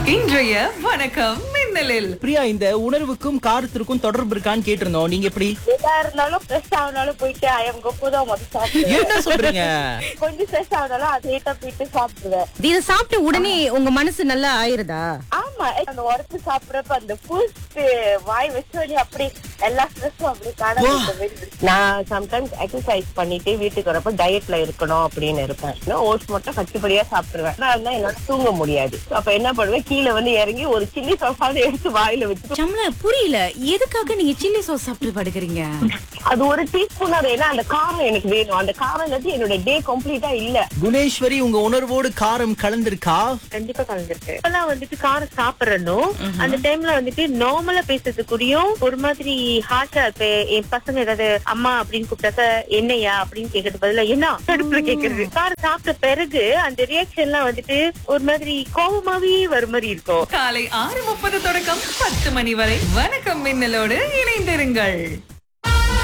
இன்றைய வணக்கம் மின்னலில் பிரியா இந்த உணர்வுக்கும் காரத்திற்கும் தொடர்பு இருக்கான்னு கேட்டிருந்தோம் நீங்க எப்படி எதா இருந்தாலும் ஸ்ட்ரெஸ் ஆகுனாலும் போயிட்டு ஐயம் கொப்பு தான் முதல் சாப்பிடுவேன் என்ன சொல்றீங்க கொஞ்சம் ஸ்ட்ரெஸ் ஆகுனாலும் அதை ஏட்டா போயிட்டு சாப்பிடுவேன் இத சாப்பிட்ட உடனே உங்க மனசு நல்லா ஆயிருதா ஆமா அந்த உரத்து சாப்பிடுறப்ப அந்த பூஸ்ட் வாய் வச்சு வழி அப்படி எல்லா ஸ்ட்ரெஸ்ஸும் அப்படி காண நான் சம்டைம்ஸ் எக்ஸசைஸ் பண்ணிட்டு வீட்டுக்கு வரப்ப டயட்ல இருக்கணும் அப்படின்னு இருப்பேன் ஓட்ஸ் மட்டும் கட்டுப்படியா சாப்பிடுவேன் நான் இருந்தா என்னால தூங்க முடியாது அப்ப என்ன பண்ணுவேன் கீழே வந்து இறங்கி ஒரு சில்லி சாப்பாடு எடுத்து வாயில வச்சு சம்ல புரியல எதுக்காக நீங்க சில்லி சாஸ் சாப்பிட்டு படுக்கிறீங்க அது ஒரு டீஸ்பூன் அது ஏன்னா அந்த காரம் எனக்கு வேணும் அந்த காரம் இல்லாட்டி என்னோட டே கம்ப்ளீட்டா இல்ல குணேஸ்வரி உங்க உணர்வோடு காரம் கலந்திருக்கா கண்டிப்பா கலந்துருக்கு இப்பெல்லாம் வந்துட்டு காரம் சாப்பிடணும் அந்த டைம்ல வந்துட்டு நார்மலா பேசுறதுக்குரியும் ஒரு மாதிரி ஹார்ட்டா இப்ப என் பசங்க ஏதாவது அம்மா அப்படின்னு கூப்பிட்டாக்க என்னையா அப்படின்னு கேக்குறது பதிலா என்ன அடுப்புல கேக்குறது காரம் சாப்பிட்ட பிறகு அந்த ரியாக்ஷன் எல்லாம் வந்துட்டு ஒரு மாதிரி கோபமாவே வர மாதிரி இருக்கும் காலை ஆறு முப்பது தொடக்கம் பத்து மணி வரை வணக்கம் மின்னலோடு இணைந்திருங்கள்